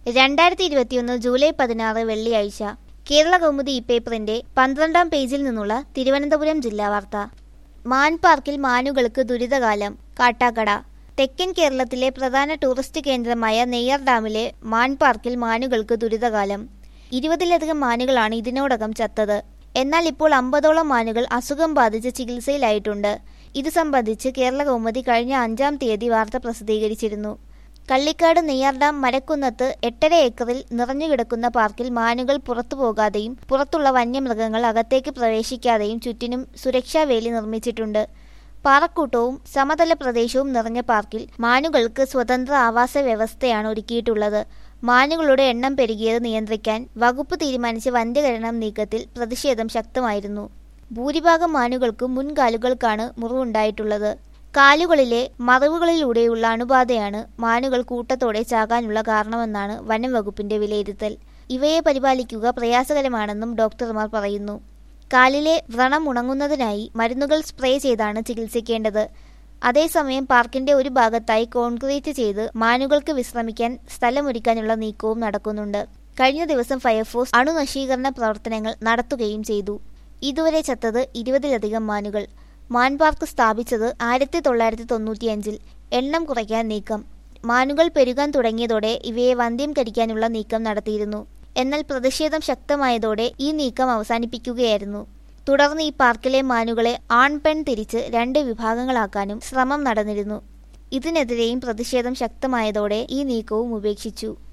രണ്ടായിരത്തി ഇരുപത്തിയൊന്ന് ജൂലൈ പതിനാറ് വെള്ളിയാഴ്ച കേരള കൗമുദി ഈ പേപ്പറിന്റെ പന്ത്രണ്ടാം പേജിൽ നിന്നുള്ള തിരുവനന്തപുരം ജില്ലാ വാർത്ത മാൻ പാർക്കിൽ മാനുകൾക്ക് ദുരിതകാലം കാട്ടാക്കട തെക്കൻ കേരളത്തിലെ പ്രധാന ടൂറിസ്റ്റ് കേന്ദ്രമായ നെയ്യാർ ഡാമിലെ മാൻ പാർക്കിൽ മാനുകൾക്ക് ദുരിതകാലം ഇരുപതിലധികം മാനുകളാണ് ഇതിനോടകം ചത്തത് എന്നാൽ ഇപ്പോൾ അമ്പതോളം മാനുകൾ അസുഖം ബാധിച്ച് ചികിത്സയിലായിട്ടുണ്ട് ഇത് സംബന്ധിച്ച് കേരള കൗമുദി കഴിഞ്ഞ അഞ്ചാം തീയതി വാർത്ത പ്രസിദ്ധീകരിച്ചിരുന്നു കള്ളിക്കാട് നെയ്യാർ ഡാം മരക്കുന്നത്ത് എട്ടര ഏക്കറിൽ നിറഞ്ഞുകിടക്കുന്ന പാർക്കിൽ മാനുകൾ പുറത്തു പോകാതെയും പുറത്തുള്ള വന്യമൃഗങ്ങൾ അകത്തേക്ക് പ്രവേശിക്കാതെയും ചുറ്റിനും സുരക്ഷാ വേലി നിർമ്മിച്ചിട്ടുണ്ട് പാറക്കൂട്ടവും സമതല പ്രദേശവും നിറഞ്ഞ പാർക്കിൽ മാനുകൾക്ക് സ്വതന്ത്ര ആവാസ വ്യവസ്ഥയാണ് ഒരുക്കിയിട്ടുള്ളത് മാനുകളുടെ എണ്ണം പെരുകിയത് നിയന്ത്രിക്കാൻ വകുപ്പ് തീരുമാനിച്ച വന്ധ്യകരണം നീക്കത്തിൽ പ്രതിഷേധം ശക്തമായിരുന്നു ഭൂരിഭാഗം മാനുകൾക്കും മുൻകാലുകൾക്കാണ് മുറിവുണ്ടായിട്ടുള്ളത് കാലുകളിലെ മറിവുകളിലൂടെയുള്ള അണുബാധയാണ് മാനുകൾ കൂട്ടത്തോടെ ചാകാനുള്ള കാരണമെന്നാണ് വനം വകുപ്പിന്റെ വിലയിരുത്തൽ ഇവയെ പരിപാലിക്കുക പ്രയാസകരമാണെന്നും ഡോക്ടർമാർ പറയുന്നു കാലിലെ വ്രണം ഉണങ്ങുന്നതിനായി മരുന്നുകൾ സ്പ്രേ ചെയ്താണ് ചികിത്സിക്കേണ്ടത് അതേസമയം പാർക്കിന്റെ ഒരു ഭാഗത്തായി കോൺക്രീറ്റ് ചെയ്ത് മാനുകൾക്ക് വിശ്രമിക്കാൻ സ്ഥലമൊരുക്കാനുള്ള നീക്കവും നടക്കുന്നുണ്ട് കഴിഞ്ഞ ദിവസം ഫയർഫോഴ്സ് അണുനശീകരണ പ്രവർത്തനങ്ങൾ നടത്തുകയും ചെയ്തു ഇതുവരെ ചത്തത് ഇരുപതിലധികം മാനുകൾ മാൻ പാർക്ക് സ്ഥാപിച്ചത് ആയിരത്തി തൊള്ളായിരത്തി തൊണ്ണൂറ്റിയഞ്ചിൽ എണ്ണം കുറയ്ക്കാൻ നീക്കം മാനുകൾ പെരുകാൻ തുടങ്ങിയതോടെ ഇവയെ വന്ധ്യം കരിക്കാനുള്ള നീക്കം നടത്തിയിരുന്നു എന്നാൽ പ്രതിഷേധം ശക്തമായതോടെ ഈ നീക്കം അവസാനിപ്പിക്കുകയായിരുന്നു തുടർന്ന് ഈ പാർക്കിലെ മാനുകളെ ആൺ പെൺ തിരിച്ച് രണ്ട് വിഭാഗങ്ങളാക്കാനും ശ്രമം നടന്നിരുന്നു ഇതിനെതിരെയും പ്രതിഷേധം ശക്തമായതോടെ ഈ നീക്കവും ഉപേക്ഷിച്ചു